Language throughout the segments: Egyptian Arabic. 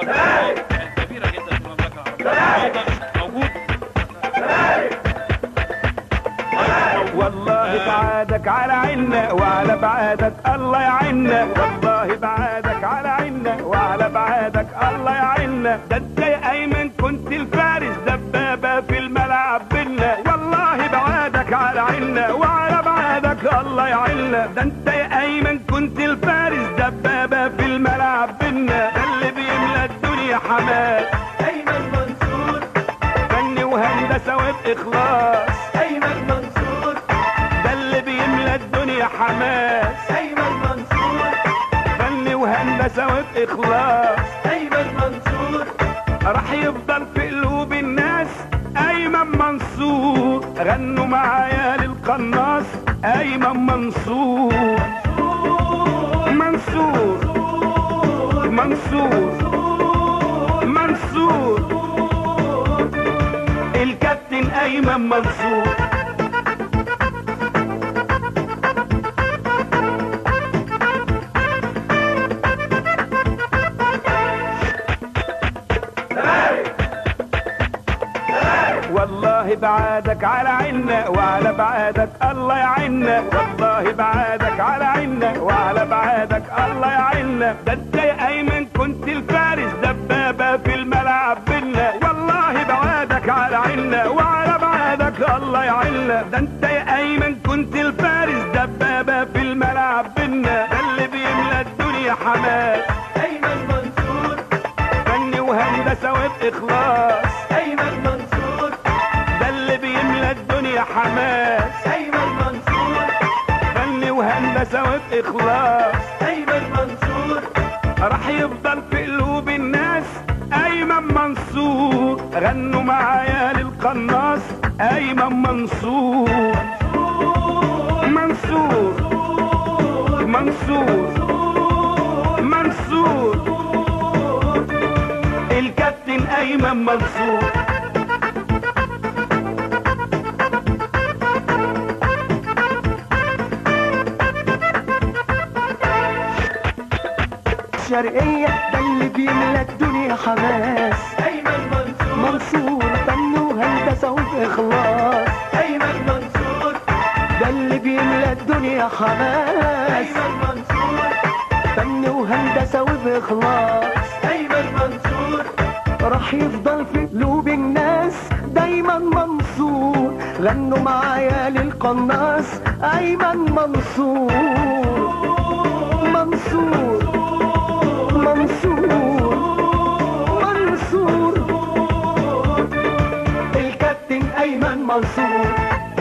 كبيرة جدا في المملكة العربية اتفضل موجود والله بعادك على عنا وعلى بعادك الله يعنا والله بعادك على عنا وعلى بعادك الله يعنا ده انت يا ايمن كنت الفارس دبابه في الملعب بينا والله بعادك على عنا وعلى بعادك الله يعنا ده انت يا ايمن كنت الفارس دبابه في الملعب بينا ده اللي بيملى الدنيا حماس أيمن منصور فن وهندسه وباخلاص أيمن منصور ده اللي بيملى الدنيا حماس أيمن منصور فن وهندسه وباخلاص أيمن منصور راح يفضل في قلوب الناس ايمن منصور غنوا معايا للقناص ايمن منصور منصور منصور منصور الكابتن ايمن منصور والله بعادك على عنا وعلى بعادك الله يعنا والله بعادك على عنا وعلى بعادك الله يعنا ده انت يا ايمن كنت الفارس دبابه في الملعب بينا والله بعادك على عنا وعلى بعادك الله يعنا ده انت يا ايمن كنت الفارس دبابه في الملعب بينا ده اللي بيملى الدنيا حماس أيمن منصور فن وهندسه وباخلاص أيمن منصور ده اللي بيملى الدنيا حماس أيمن منصور فن وهندسه وباخلاص أيمن منصور راح يفضل في قلوب الناس ايمن منصور غنوا معايا للقناص ايمن منصور منصور منصور منصور الكابتن ايمن منصور الشرقية ده اللي بيملى الدنيا حماس أيمن منصور منصور فن وهندسة وبإخلاص أيمن منصور ده اللي بيملى الدنيا حماس أيمن منصور فن وهندسة وبإخلاص أيمن منصور راح يفضل في قلوب الناس دايما منصور غنوا معايا للقناص أيمن منصور منصور منصور منصور الكابتن أيمن منصور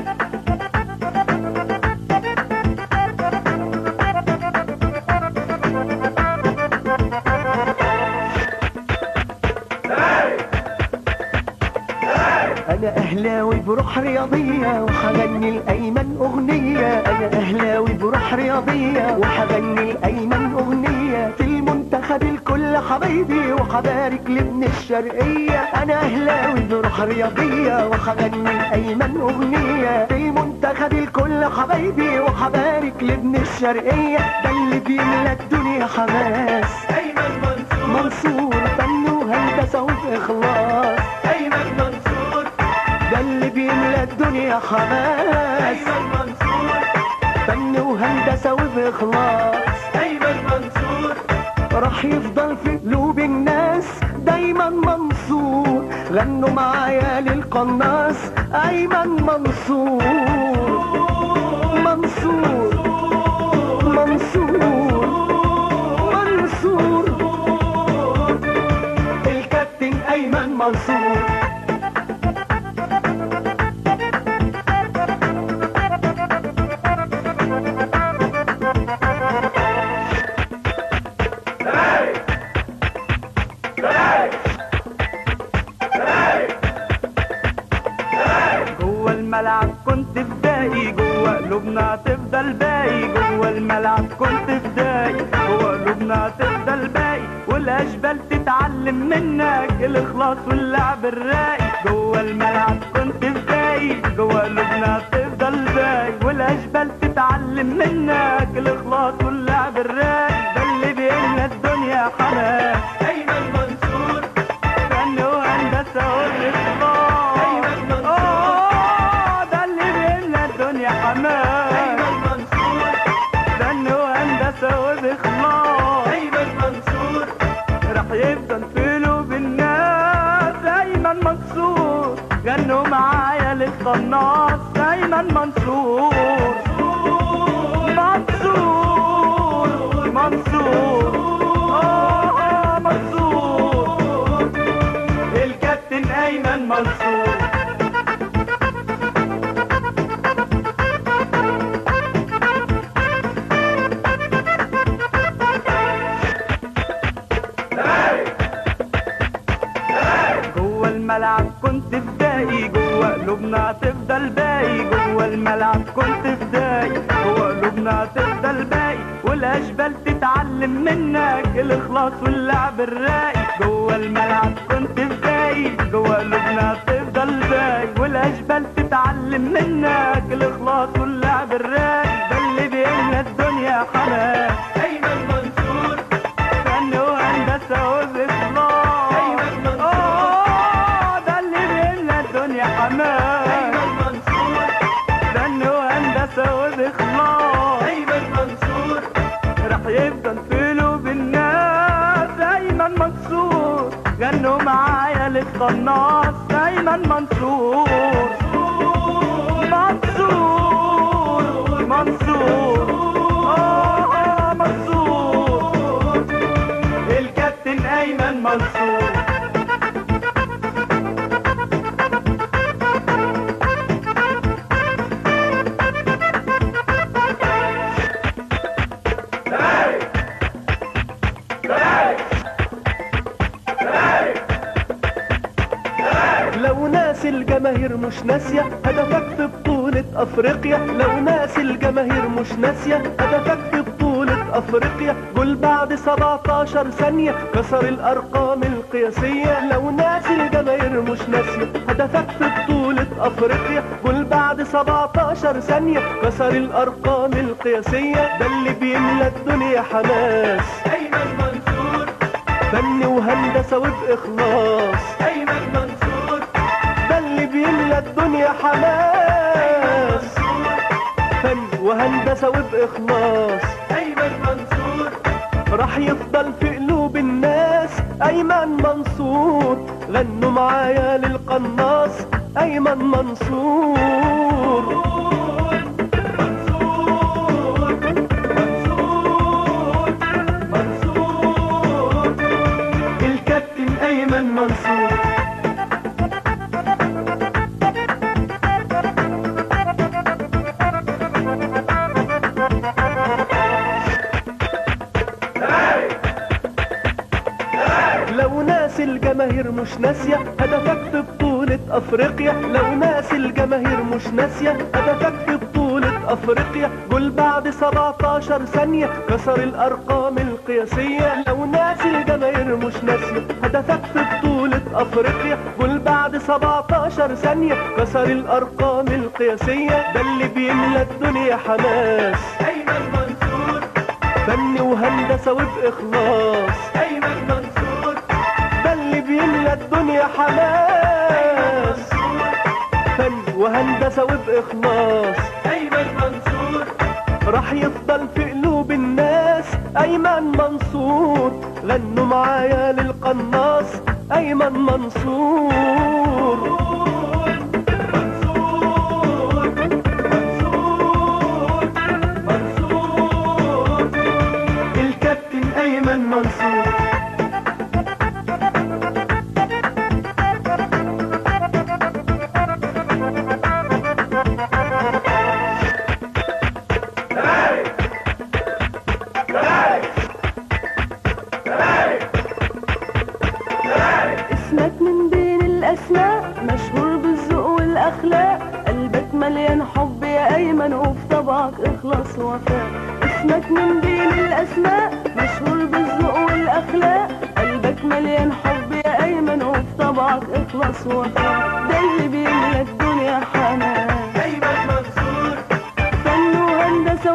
انا اهلاوي بروح رياضية وحغني الايمن اغنية انا اهلاوي بروح رياضية وحغني الايمن اغنية في المنتخب الكل حبايبي وحبارك لابن الشرقية انا اهلاوي بروح رياضية وحغني الايمن اغنية في المنتخب الكل حبايبي وحبارك لابن الشرقية ده اللي بيملى الدنيا حماس أيمن منصور منصور فن وهندسة وبإخلاص أيمن منصور ده اللي بيملى الدنيا حماس أيمن منصور فن وهندسة وبإخلاص أيمن منصور راح يفضل في قلوب الناس دايما منصور غنوا معايا للقناص أيمن منصور منصور منصور منصور الكابتن أيمن منصور جوه الملعب كنت بدائي جوه قلوبنا هتفضل باقي جوه الملعب كنت بدائي جوه قلوبنا هتفضل باقي والاشبال تتعلم منك الاخلاص واللعب الراقي جوه الملعب كنت بدائي جوه قلوبنا هتفضل باقي والاشبال تتعلم منك الاخلاص واللعب الراقي ده اللي بيملى الدنيا حماس أيمن منصور يفضل في قلوب الناس ايمن منصور غنوا معايا للقناص ايمن منصور منصور منصور آه آه منصور الكابتن ايمن منصور جوه الملعب كنت فدائي جوه قلوبنا هتفضل باقي جوه الملعب كنت فدائي جوه قلوبنا هتفضل باقي والاشبال تتعلم منك الاخلاص واللعب الراقي جوه الملعب كنت فدائي جوه قلوبنا هتفضل باقي والاشبال تتعلم منك الاخلاص واللعب الراقي ده اللي بيملى الدنيا حماس أيمن منصور فن وهندسه واخلاص أيمن منصور. اه ده اللي بيملى الدنيا حماس أيمن منصور فن وهندسه واخلاص أيمن منصور راح يفضل في قلوب الناس ايمن منصور غنوا معايا للقناص ايمن منصور منصور منصور آه آه منصور الكابتن ايمن منصور لو ناس الجماهير مش ناسية هدفك في بطولة أفريقيا لو ناس الجماهير مش ناسية هدفك في بطولة أفريقيا جول بعد 17 ثانية كسر الأرقام القياسية لو ناس الجماهير مش ناسية هدفك في بطولة أفريقيا جول بعد 17 ثانية كسر الأرقام القياسية ده اللي بيملى الدنيا حماس أيمن منصور فن وهندسة وبإخلاص أيمن منصور ده اللي بيملى الدنيا حماس فن وهندسة وبإخلاص أيمن منصور راح يفضل في قلوب الناس أيمن منصور غنوا معايا للقناص أيمن منصور منصور منصور منصور الكابتن ايمن منصور لو ناس الجماهير مش ناسية هدفك في بطولة أفريقيا لو ناس الجماهير مش ناسية هدفك في بطولة أفريقيا جول بعد 17 ثانية كسر الأرقام القياسية لو ناس الجماهير مش ناسية هدفك في بطولة أفريقيا جول بعد 17 ثانية كسر الأرقام القياسية ده اللي بيملى الدنيا حماس أيمن منصور فن وهندسة وبإخلاص أيمن منصور ده اللي بيملى الدنيا حماس فن وهندسة وبإخلاص أيمن منصور راح يفضل في قلوب الناس أيمن منصور غنوا معايا للقناص أيمن منصور منصور منصور منصور الكابتن ايمن منصور اسمك من بين الأسماء مشهور بالذوق والأخلاق قلبك مليان حب يا أيمن وفي طبعك إخلاص ووفاء اسمك من بين الأسماء مشهور بالذوق والأخلاق قلبك مليان حب يا أيمن وفي طبعك إخلاص ووفاء ده اللي بيملى الدنيا حنان أيمن منصور فن وهندسة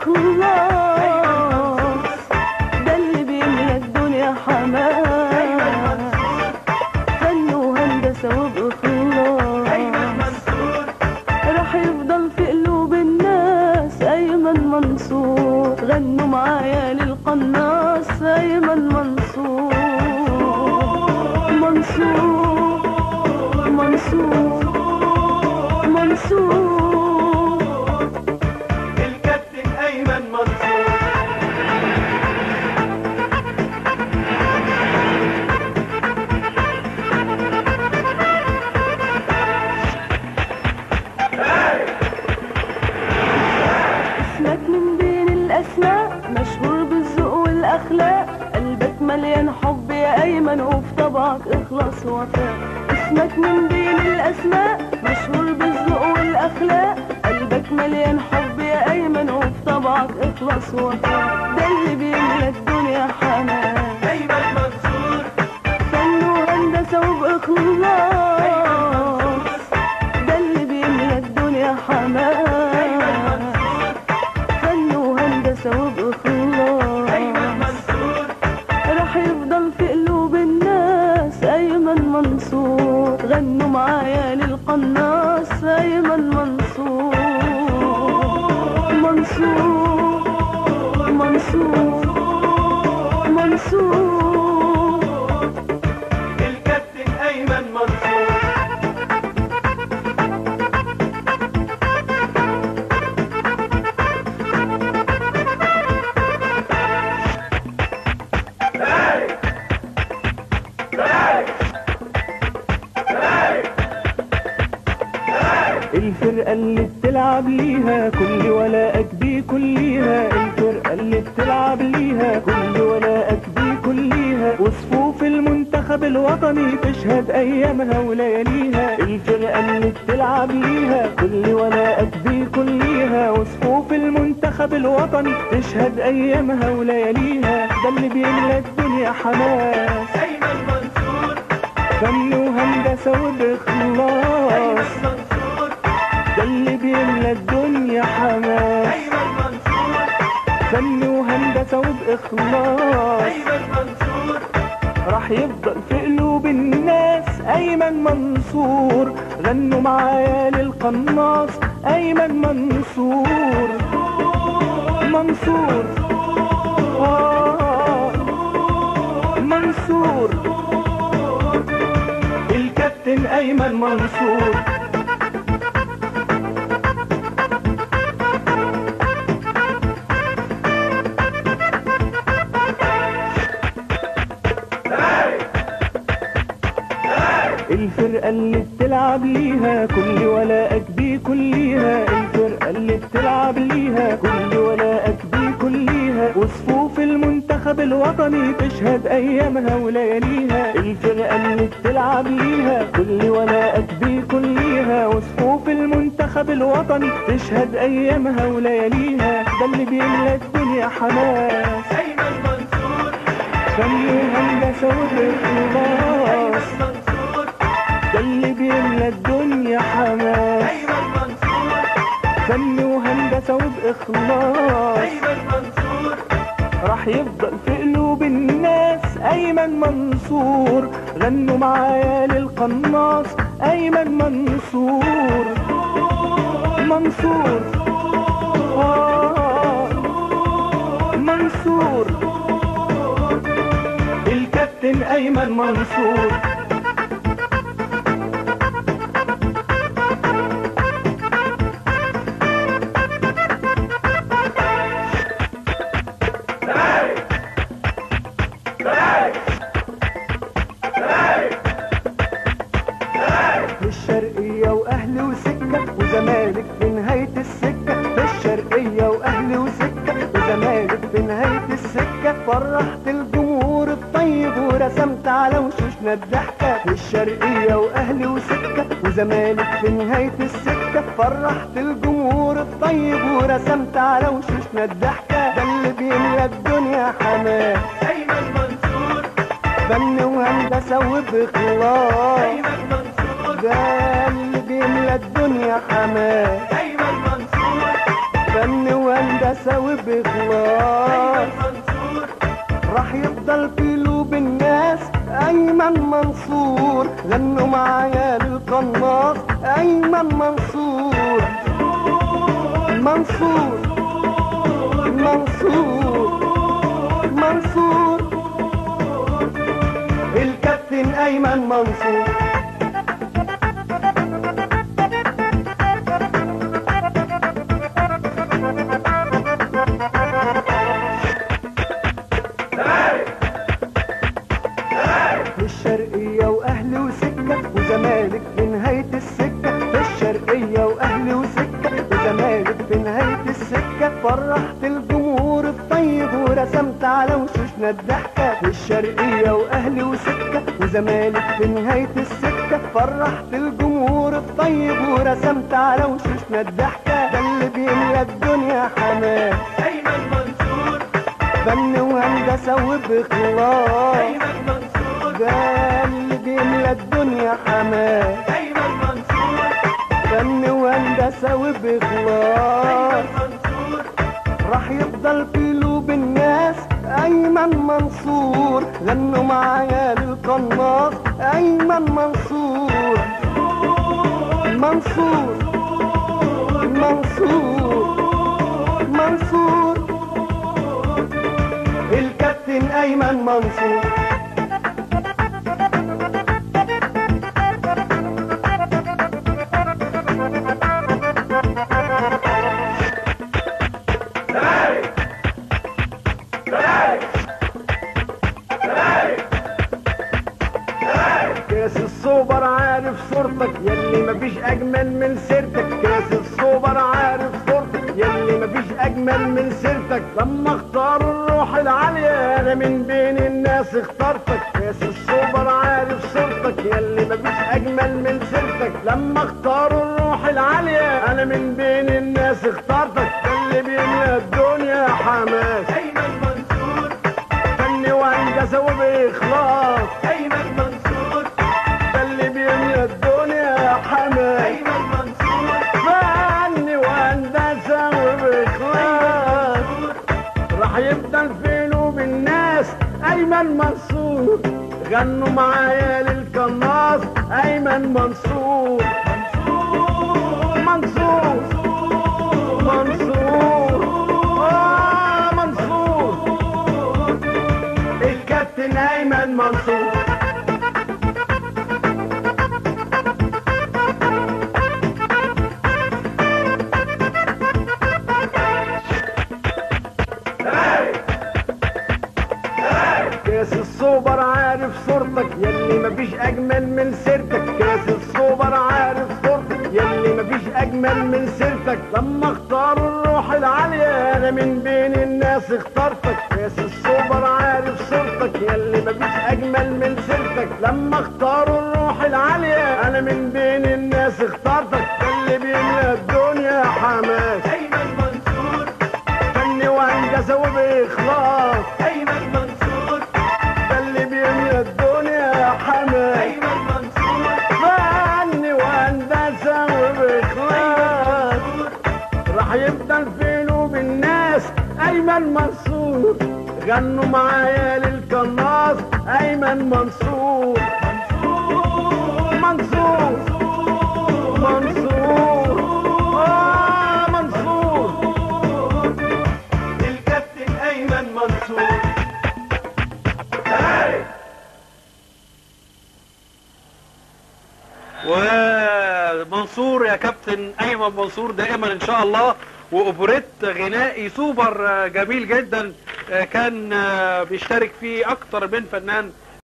وبإخلاص ده اللي بيملى الدنيا حماس فن وهندسة وبإخلاص أيمن منصور راح يفضل في قلوب الناس أيمن منصور غنوا معايا للقناص أيمن منصور منصور منصور الكابتن أيمن منصور اسمك من بين الاسماء مشهور بالذوق والاخلاق قلبك مليان حب يا ايمن وفي طبعك اخلاص ووفاء اسمك من بين الاسماء مشهور بالذوق والاخلاق قلبك مليان حب يا ايمن وفي طبعك اخلاص ووفاء ده اللي بيملى الدنيا حنان أيمن منصور فن وهندسه وباخلاص ده اللي بيملى الدنيا حنان فن وهندسه وباخلاص أيمن منصور راح يفضل في قلوب الناس ايمن منصور غنوا معايا للقناص ايمن منصور منصور منصور منصور الكابتن أيمن منصور الفرقة اللي بتلعب ليها كل ولاءك دي كليها الفرقة اللي بتلعب ليها كل ولاءك دي كليها وصفوف المنتخب الوطني تشهد ايامها ولياليها الفرقة اللي بتلعب ليها كل ولاءك دي كليها وصفوف المنتخب الوطني تشهد ايامها ولياليها ده اللي بيملى الدنيا حماس أيمن منصور فن وهندسة وبإخلاص أيمن منصور ده اللي بيملى الدنيا حماس أيمن منصور فن وهندسة وبإخلاص أيمن منصور راح يفضل في قلوب الناس أيمن منصور غنوا معايا للقناص أيمن منصور منصور آه منصور الكابتن أيمن منصور الفرقة اللي بتلعب ليها كل ولاءك دي كليها الفرقة اللي بتلعب ليها كل ولاءك دي كليها وصفوف المنتخب الوطني تشهد أيامها ولياليها الفرقة اللي بتلعب ليها كل ولاءك دي كليها وصفوف المنتخب الوطني تشهد أيامها ولياليها ده اللي بيملى الدنيا حماس أيمن منصور فن وهندسة وبإخلاص أيمن منصور ده اللي بيملى الدنيا حماس أيمن منصور فن وهندسة وبإخلاص أيمن منصور راح يفضل في قلوب الناس أيمن منصور غنوا معايا للقناص أيمن منصور منصور آه منصور الكابتن أيمن منصور الشرقية وأهلي وسكة وزمالك في نهاية السكة الشرقية وأهلي وسكة وزمالك في نهاية السكة فرحت الجمهور الطيب ورسمت على وشوشنا الضحكة الشرقية وأهلي وسكة وزمالك في نهاية السكة فرحت الجمهور الطيب ورسمت على وشوشنا الضحكة ده اللي بيملى الدنيا حماس أيمن منصور فن وهندسة وبإخلاص أيمن منصور ده اللي بيملى الدنيا حماس أيمن منصور فن وهندسة وبإخلاص أيمن منصور راح يفضل في قلوب الناس أيمن منصور غنوا معايا للقناص أيمن منصور منصور منصور منصور الكابتن أيمن منصور في الشرقية وأهلي وسكة وزمالك في نهاية السكة في الشرقية وأهلي وسكة وزمالك في نهاية السكة فرحت الجمهور الطيب ورسمت على وشوشنا الضحكة في الشرقية وأهلي وسكة وزمالك في نهاية السكة فرحت الجمهور الطيب ورسمت على وشوشنا الضحكة ده اللي بيملى الدنيا حماس أيمن منصور فن وهندسة وبإخلاص أيمن منصور ده اللي بيملى الدنيا حماس أيمن منصور فن وهندسة وبإخلاص أيمن منصور راح يفضل في قلوب الناس أيمن منصور غنوا معايا للقناص أيمن منصور منصور منصور منصور الكابتن أيمن منصور كاس السوبر عارف صورتك يلي مفيش اجمل من سيرتك كاس السوبر عارف صورتك يلي مفيش اجمل من سيرتك لما اختاروا الروح العالية انا من بين الناس اخترتك كاس السوبر عارف صورتك يلي مفيش اجمل من سيرتك لما اختاروا الروح العالية انا من بين الناس اخترتك اللي بيملى الدنيا حماس أيمن منصور فن وهندسة وبإخلاص أيمن منصور ده اللي بيملى الدنيا حماس أيمن منصور فن وهندسة وبإخلاص راح يفضل في قلوب الناس أيمن منصور غنوا معايا للقناص أيمن منصور منصور منصور آه منصور الكابتن أيمن منصور كاس السوبر عارف صورتك يلي مفيش اجمل من سيرتك كاس السوبر عارف صورتك يلي مفيش اجمل من سيرتك لما اختاروا الروح العالية انا من بين الناس اخترتك كاس السوبر عارف صورتك يلي مفيش اجمل من سيرتك لما اختاروا الروح العالية انا من بين الناس اخترتك اللي بيملى الدنيا حماس أيمن منصور فن وهندسة وبإخلاص أيمن منصور ده اللي بيملى الدنيا حماس أيمن منصور فن وهندسة وبإخلاص منصور راح يفضل في قلوب الناس أيمن منصور غنوا معايا للقناص أيمن منصور منصور منصور آه منصور الكابتن أيمن منصور ومنصور يا كابتن ايمن منصور دائما ان شاء الله واوبريت غنائي سوبر آه، جميل جدا آه، كان آه، بيشترك فيه اكتر من فنان